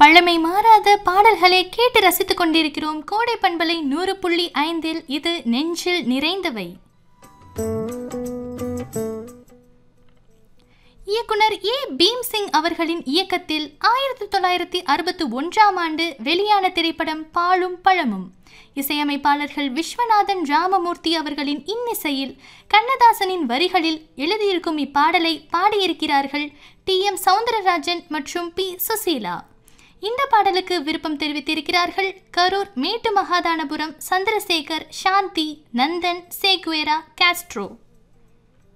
பழமை மாறாத பாடல்களை கேட்டு ரசித்துக் கொண்டிருக்கிறோம் கோடை பண்பலை நூறு புள்ளி ஐந்தில் இது நெஞ்சில் நிறைந்தவை இயக்குனர் ஏ பீம்சிங் அவர்களின் இயக்கத்தில் ஆயிரத்தி தொள்ளாயிரத்தி அறுபத்தி ஒன்றாம் ஆண்டு வெளியான திரைப்படம் பாலும் பழமும் இசையமைப்பாளர்கள் விஸ்வநாதன் ராமமூர்த்தி அவர்களின் இன்னிசையில் கண்ணதாசனின் வரிகளில் எழுதியிருக்கும் இப்பாடலை பாடியிருக்கிறார்கள் டி எம் சவுந்தரராஜன் மற்றும் பி சுசீலா இந்த பாடலுக்கு விருப்பம் தெரிவித்திருக்கிறார்கள் கரூர் மேட்டு மகாதானபுரம் சந்திரசேகர் சாந்தி நந்தன் சேக்வேரா காஸ்ட்ரோ